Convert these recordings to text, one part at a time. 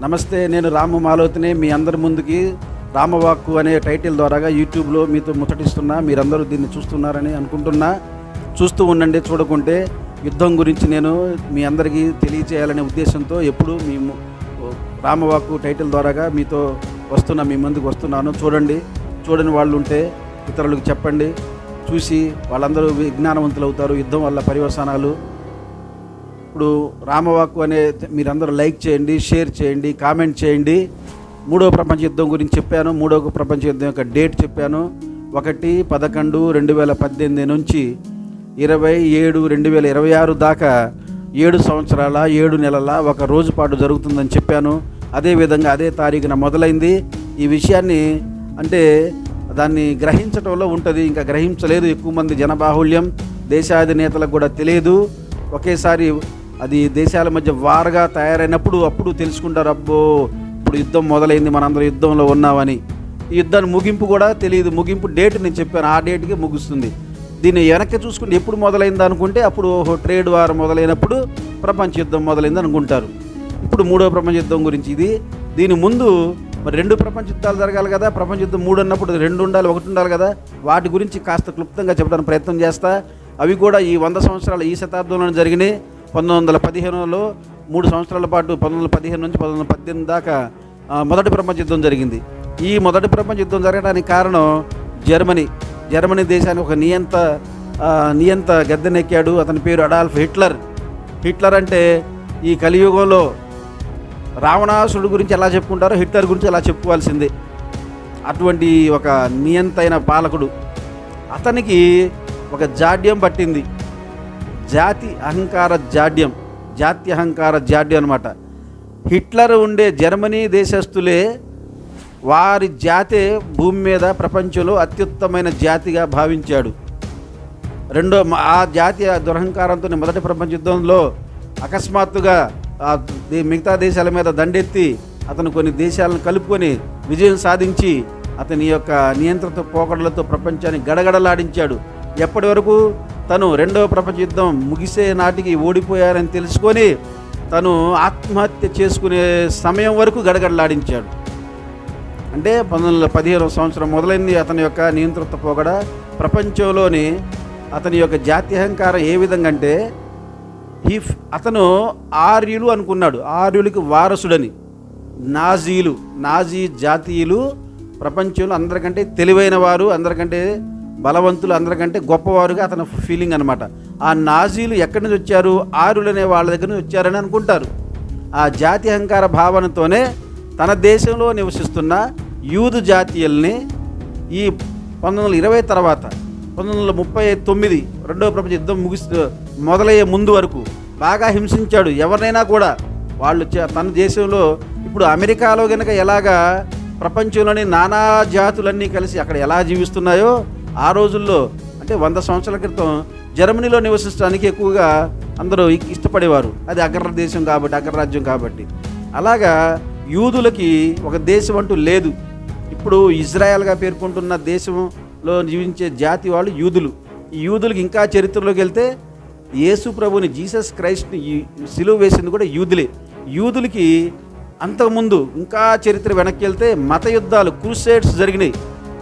నమస్తే నేను రాము మాలోతిని మీ అందరి ముందుకి రామవాక్కు అనే టైటిల్ ద్వారాగా యూట్యూబ్లో మీతో ముచ్చటిస్తున్నా మీరందరూ దీన్ని చూస్తున్నారని అనుకుంటున్నా చూస్తూ ఉండండి చూడకుంటే యుద్ధం గురించి నేను మీ అందరికీ తెలియచేయాలనే ఉద్దేశంతో ఎప్పుడు మీ ము- రామవాక్కు టైటిల్ ద్వారాగా మీతో వస్తున్నా మీ ముందుకు వస్తున్నాను చూడండి చూడని వాళ్ళు ఉంటే ఇతరులకు చెప్పండి చూసి వాళ్ళందరూ విజ్ఞానవంతులు అవుతారు యుద్ధం వల్ల పర్యవసానాలు ఇప్పుడు రామవాక్కు అనే మీరందరూ లైక్ చేయండి షేర్ చేయండి కామెంట్ చేయండి మూడవ ప్రపంచ యుద్ధం గురించి చెప్పాను మూడవ ప్రపంచ యుద్ధం యొక్క డేట్ చెప్పాను ఒకటి పదకొండు రెండు వేల పద్దెనిమిది నుంచి ఇరవై ఏడు రెండు వేల ఇరవై ఆరు దాకా ఏడు సంవత్సరాల ఏడు నెలల ఒక రోజు పాటు జరుగుతుందని చెప్పాను అదేవిధంగా అదే తారీఖున మొదలైంది ఈ విషయాన్ని అంటే దాన్ని గ్రహించటంలో ఉంటుంది ఇంకా గ్రహించలేదు ఎక్కువ మంది జనబాహుళ్యం దేశాధినేతలకు కూడా తెలియదు ఒకేసారి అది దేశాల మధ్య వారగా తయారైనప్పుడు అప్పుడు తెలుసుకుంటారు అబ్బో ఇప్పుడు యుద్ధం మొదలైంది మనందరం యుద్ధంలో ఉన్నామని ఈ యుద్ధాన్ని ముగింపు కూడా తెలియదు ముగింపు డేట్ నేను చెప్పాను ఆ డేట్కి ముగుస్తుంది దీన్ని వెనక్కి చూసుకుంటే ఎప్పుడు మొదలైంది అనుకుంటే అప్పుడు ఓహో ట్రేడ్ వార్ మొదలైనప్పుడు ప్రపంచ యుద్ధం మొదలైంది అనుకుంటారు ఇప్పుడు మూడో ప్రపంచ యుద్ధం గురించి ఇది దీని ముందు మరి రెండు ప్రపంచ యుద్ధాలు జరగాలి కదా ప్రపంచ యుద్ధం మూడు అన్నప్పుడు రెండు ఉండాలి ఒకటి ఉండాలి కదా వాటి గురించి కాస్త క్లుప్తంగా చెప్పడానికి ప్రయత్నం చేస్తా అవి కూడా ఈ వంద సంవత్సరాల ఈ శతాబ్దంలో జరిగినాయి పంతొమ్మిది వందల పదిహేనులో మూడు సంవత్సరాల పాటు పంతొమ్మిది వందల పదిహేను నుంచి పంతొమ్మిది వందల పద్దెనిమిది దాకా ఆ, మొదటి ప్రపంచ యుద్ధం జరిగింది ఈ మొదటి ప్రపంచ యుద్ధం జరగడానికి కారణం జర్మనీ జర్మనీ దేశానికి ఒక నియంత ఆ, నియంత గద్దెనెక్కాడు అతని పేరు అడాల్ఫ్ హిట్లర్ హిట్లర్ అంటే ఈ కలియుగంలో రావణాసుడు గురించి ఎలా చెప్పుకుంటారో హిట్లర్ గురించి అలా చెప్పుకోవాల్సిందే అటువంటి ఒక నియంతైన పాలకుడు అతనికి ఒక జాడ్యం పట్టింది జాతి అహంకార జాడ్యం జాతి అహంకార జాడ్యం అనమాట హిట్లర్ ఉండే జర్మనీ దేశస్థులే వారి జాతే భూమి మీద ప్రపంచంలో అత్యుత్తమైన జాతిగా భావించాడు రెండో మ- ఆ జాతీయ దురహంకారంతో మొదటి ప్రపంచ యుద్ధంలో అకస్మాత్తుగా ఆ దే- మిగతా దేశాల మీద దండెత్తి అతను కొన్ని దేశాలను కలుపుకొని విజయం సాధించి అతని యొక్క నియంత్రిత పోకడలతో ప్రపంచాన్ని గడగడలాడించాడు ఎప్పటి వరకు తను రెండవ ప్రపంచ యుద్ధం ముగిసే నాటికి ఓడిపోయారని తెలుసుకొని తను ఆత్మహత్య చేసుకునే సమయం వరకు గడగడలాడించాడు అంటే పంతొమ్మిది వందల పదిహేను సంవత్సరం మొదలైంది అతని యొక్క నియంత్రిత పోగడ ప్రపంచంలోని అతని యొక్క జాత్యహంకారం ఏ విధంగా అంటే ఈ ఫ్- అతను ఆర్యులు అనుకున్నాడు ఆర్యులకి వారసుడని నాజీలు నాజీ జాతీయులు ప్రపంచంలో అందరికంటే తెలివైన వారు అందరికంటే బలవంతులు అందరికంటే గొప్పవారుగా అతని ఫీలింగ్ అనమాట ఆ నాజీలు ఎక్కడి నుంచి వచ్చారు ఆర్యులు అనే వాళ్ళ దగ్గర నుంచి వచ్చారని అనుకుంటారు ఆ జాతి అహంకార భావనతోనే తన దేశంలో నివసిస్తున్న యూదు జాతీయుల్ని ఈ పంతొమ్మిది వందల ఇరవై తర్వాత పంతొమ్మిది వందల ముప్పై తొమ్మిది రెండవ ప్రపంచ యుద్ధం ముగిస్తూ మొదలయ్యే ముందు వరకు బాగా హింసించాడు ఎవరినైనా కూడా వాళ్ళు చే- తన దేశంలో ఇప్పుడు అమెరికాలో గనక ఎలాగా ప్రపంచంలోని నానా జాతులన్నీ కలిసి అక్కడ ఎలా జీవిస్తున్నాయో ఆ రోజుల్లో అంటే వంద సంవత్సరాల క్రితం జర్మనీలో నివసించడానికి ఎక్కువగా అందరూ ఇ- ఇష్టపడేవారు అది అగ్ర దేశం కాబట్టి అగ్రరాజ్యం కాబట్టి అలాగా యూదులకి ఒక దేశం అంటూ లేదు ఇప్పుడు ఇజ్రాయెల్గా పేర్కొంటున్న దేశంలో జీవించే జాతి వాళ్ళు యూదులు ఈ యూదులకి ఇంకా చరిత్రలోకి వెళ్తే యేసు ప్రభుని జీసస్ క్రైస్ట్ని ఈ- సిలువ వేసింది కూడా యూదులే యూదులకి అంతకుముందు ఇంకా చరిత్ర వెనక్కి వెళ్తే మత యుద్ధాలు క్రూసేడ్స్ జరిగినాయి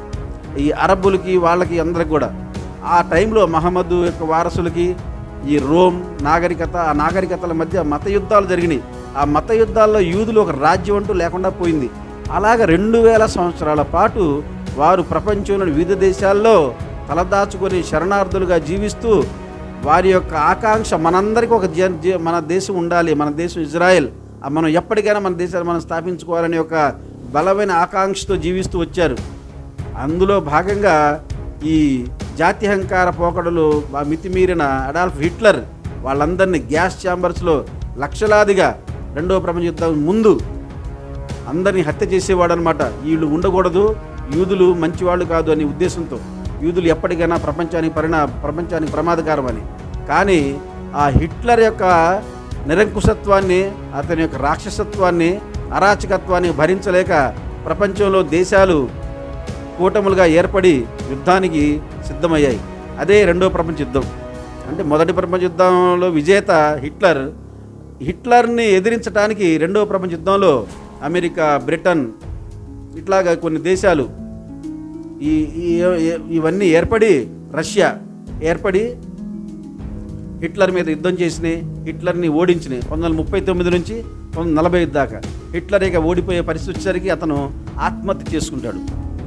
ఈ అరబ్బులకి వాళ్ళకి అందరికి కూడా ఆ టైంలో మహమ్మద్ యొక్క వారసులకి ఈ రోమ్ నాగరికత ఆ నాగరికతల మధ్య మత యుద్ధాలు జరిగినాయి ఆ మత యుద్ధాల్లో యూదులు ఒక రాజ్యం అంటూ లేకుండా పోయింది అలాగ రెండు వేల సంవత్సరాల పాటు వారు ప్రపంచంలోని వివిధ దేశాల్లో తలదాచుకొని శరణార్థులుగా జీవిస్తూ వారి యొక్క ఆకాంక్ష మనందరికీ ఒక జ జ- మన దేశం ఉండాలి మన దేశం ఇజ్రాయెల్ ఆ మనం ఎప్పటికైనా మన దేశాన్ని మనం స్థాపించుకోవాలనే ఒక బలమైన ఆకాంక్షతో జీవిస్తూ వచ్చారు అందులో భాగంగా ఈ జాత్యహంకార పోకడలు ఆ మితిమీరిన అడాల్ఫ్ హిట్లర్ వాళ్ళందరినీ గ్యాస్ ఛాంబర్స్లో లక్షలాదిగా రెండవ ప్రపంచ యుద్ధం ముందు అందరినీ హత్య చేసేవాడు అనమాట వీళ్ళు ఉండకూడదు యూదులు మంచివాళ్ళు కాదు అనే ఉద్దేశంతో యూదులు ఎప్పటికైనా ప్రపంచానికి పరిణా ప్రపంచానికి ప్రమాదకరం అని కానీ ఆ హిట్లర్ యొక్క నిరంకుశత్వాన్ని అతని యొక్క రాక్షసత్వాన్ని అరాచకత్వాన్ని భరించలేక ప్రపంచంలో దేశాలు కూటములుగా ఏర్పడి యుద్ధానికి సిద్ధమయ్యాయి అదే రెండో ప్రపంచ యుద్ధం అంటే మొదటి ప్రపంచ యుద్ధంలో విజేత హిట్లర్ హిట్లర్ని ఎదిరించడానికి రెండవ ప్రపంచ యుద్ధంలో అమెరికా బ్రిటన్ ఇట్లాగా కొన్ని దేశాలు ఈ ఈ- ఈ- ఇవన్నీ ఏర్పడి రష్యా ఏర్పడి హిట్లర్ మీద యుద్ధం చేసినాయి హిట్లర్ని ఓడించినాయి పంతొమ్మిది వందల ముప్పై తొమ్మిది నుంచి పంతొమ్మిది వందల నలభై ఐదు దాకా హిట్లర్ ఇక ఓడిపోయే పరిస్థితి వచ్చేసరికి అతను ఆత్మహత్య చేసుకుంటాడు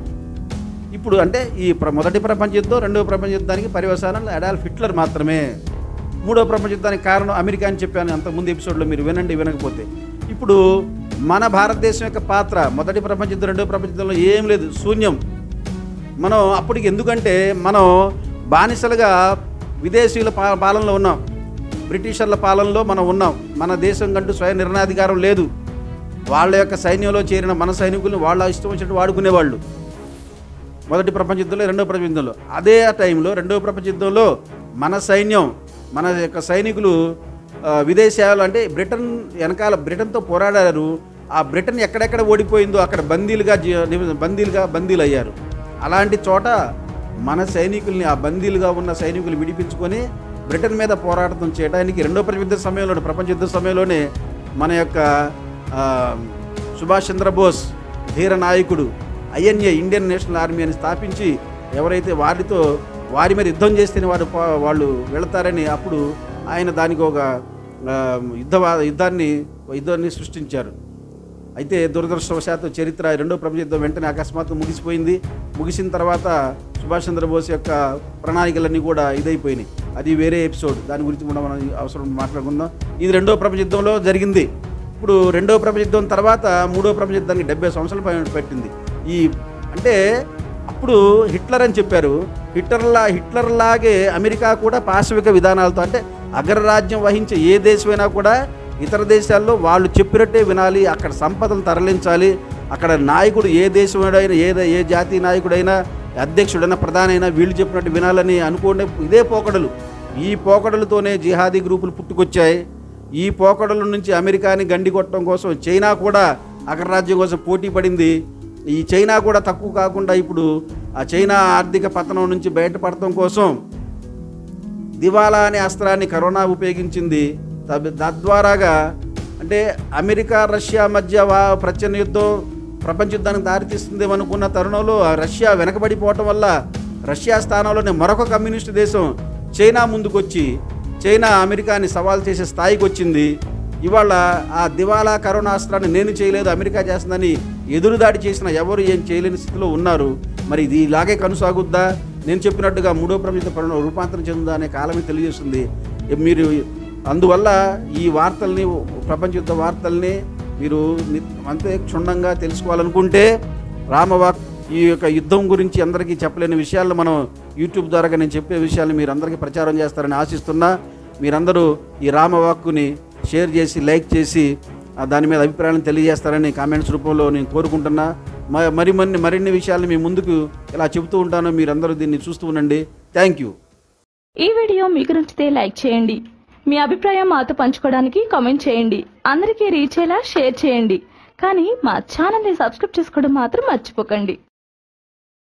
ఇప్పుడు అంటే ఈ ప్ర- మొదటి ప్రపంచ యుద్ధం రెండవ ప్రపంచ యుద్ధానికి పర్యవసానం అడాల్ఫ్ హిట్లర్ మాత్రమే మూడో ప్రపంచ యుద్ధానికి కారణం అమెరికా అని చెప్పాను అంత ముందు ఎపిసోడ్లో మీరు వినండి వినకపోతే ఇప్పుడు మన భారతదేశం యొక్క పాత్ర మొదటి ప్రపంచ యుద్ధం రెండో ప్రపంచ యుద్ధంలో ఏం లేదు శూన్యం మనం అప్పటికి ఎందుకంటే మనం బానిసలుగా విదేశీయుల పా పాలనలో ఉన్నాం బ్రిటిషర్ల పాలనలో మనం ఉన్నాం మన దేశం కంటూ స్వయం నిర్ణయాధికారం లేదు వాళ్ళ యొక్క సైన్యంలో చేరిన మన సైనికులను వాళ్ళ ఇష్టం వచ్చినట్టు వాడుకునేవాళ్ళు మొదటి ప్రపంచ యుద్ధంలో రెండో ప్రపంచ యుద్ధంలో అదే ఆ టైంలో రెండవ ప్రపంచ యుద్ధంలో మన సైన్యం మన యొక్క సైనికులు ఆ, విదేశాలు అంటే బ్రిటన్ వెనకాల బ్రిటన్తో పోరాడారు ఆ బ్రిటన్ ఎక్కడెక్కడ ఓడిపోయిందో అక్కడ బందీలుగా జీ- నివ- బందీలుగా బందీలు అయ్యారు అలాంటి చోట మన సైనికుల్ని ఆ బందీలుగా ఉన్న సైనికులు విడిపించుకొని బ్రిటన్ మీద పోరాటం చేయడానికి రెండో ప్రపంచ యుద్ధ సమయంలో ప్రపంచ యుద్ధ సమయంలోనే మన యొక్క ఆ, సుభాష్ చంద్రబోస్ ధీర నాయకుడు ఐఎన్ఏ ఇండియన్ నేషనల్ ఆర్మీ అని స్థాపించి ఎవరైతే వారితో వారి మీద యుద్ధం చేస్తేనే వారు పో- వాళ్ళు వెళతారని అప్పుడు ఆయన దానికి ఒక ఆ, యుద్ధ యుద్ధాన్ని యుద్ధాన్ని సృష్టించారు అయితే దురదృష్టవశాత్తు చరిత్ర రెండో ప్రపంచ యుద్ధం వెంటనే అకస్మాత్తు ముగిసిపోయింది ముగిసిన తర్వాత సుభాష్ చంద్రబోస్ యొక్క ప్రణాళికలన్నీ కూడా ఇదైపోయినాయి అది వేరే ఎపిసోడ్ దాని గురించి కూడా మనం అవసరం మాట్లాడుకుందాం ఇది రెండో ప్రపంచ యుద్ధంలో జరిగింది ఇప్పుడు రెండో ప్రపంచ యుద్ధం తర్వాత మూడో ప్రపంచ యుద్ధానికి డెబ్బై సంవత్సరాల పైన పెట్టింది ఈ అంటే అప్పుడు హిట్లర్ అని చెప్పారు హిట్లర్లా హిట్లర్లాగే అమెరికా కూడా పాశవిక విధానాలతో అంటే అగ్రరాజ్యం వహించే ఏ దేశమైనా కూడా ఇతర దేశాల్లో వాళ్ళు చెప్పినట్టే వినాలి అక్కడ సంపదను తరలించాలి అక్కడ నాయకుడు ఏ దేశమైనా ఏ ఏ జాతీయ నాయకుడైనా అధ్యక్షుడైనా ప్రధానైనా వీళ్ళు చెప్పినట్టు వినాలని అనుకునే ఇదే పోకడలు ఈ పోకడలతోనే జిహాదీ గ్రూపులు పుట్టుకొచ్చాయి ఈ పోకడల నుంచి అమెరికాని గండి కొట్టడం కోసం చైనా కూడా అగ్రరాజ్యం కోసం పోటీ పడింది ఈ చైనా కూడా తక్కువ కాకుండా ఇప్పుడు ఆ చైనా ఆర్థిక పతనం నుంచి బయటపడటం కోసం దివాలా అనే అస్త్రాన్ని కరోనా ఉపయోగించింది తద్- తద్వారాగా అంటే అమెరికా రష్యా మధ్య వా ప్రచన్న యుద్ధం ప్రపంచ యుద్ధానికి దారితీస్తుంది అనుకున్న తరుణంలో ఆ రష్యా వెనకబడిపోవటం వల్ల రష్యా స్థానంలోనే మరొక కమ్యూనిస్టు దేశం చైనా ముందుకొచ్చి చైనా అమెరికాని సవాల్ చేసే స్థాయికి వచ్చింది ఇవాళ ఆ దివాలా కరోనా అస్త్రాన్ని నేను చేయలేదు అమెరికా చేస్తుందని ఎదురుదాడి చేసిన ఎవరు ఏం చేయలేని స్థితిలో ఉన్నారు మరి ఇది ఇలాగే కొనసాగుద్దా నేను చెప్పినట్టుగా మూడో ప్రపంచ పరిణామం రూపాంతరం చెందుదా అనే కాలమే తెలియజేస్తుంది ఏ మీరు అందువల్ల ఈ వార్తల్ని ప్రపంచ యుద్ధ వార్తల్ని మీరు ని- అంతే క్షుణ్ణంగా తెలుసుకోవాలనుకుంటే రామవాక్ ఈ యొక్క యుద్ధం గురించి అందరికీ చెప్పలేని విషయాలను మనం యూట్యూబ్ ద్వారా నేను చెప్పే విషయాలు మీరు అందరికీ ప్రచారం చేస్తారని ఆశిస్తున్నా మీరందరూ ఈ రామవాక్కుని షేర్ చేసి లైక్ చేసి ఆ దాని మీద అభిప్రాయాలను తెలియజేస్తారని కామెంట్స్ రూపంలో నేను కోరుకుంటున్నా మ- మరి మరిన్ని మరిన్ని విషయాలు మీ ముందుకు ఇలా చెబుతూ ఉంటాను మీరందరూ దీన్ని చూస్తూ ఉండండి థ్యాంక్ యూ ఈ వీడియో మీకు నచ్చితే లైక్ చేయండి మీ అభిప్రాయం మాతో పంచుకోవడానికి కామెంట్ చేయండి అందరికీ రీచ్ అయ్యేలా షేర్ చేయండి కానీ మా ఛానల్ని సబ్స్క్రైబ్ చేసుకోవడం మాత్రం మర్చిపోకండి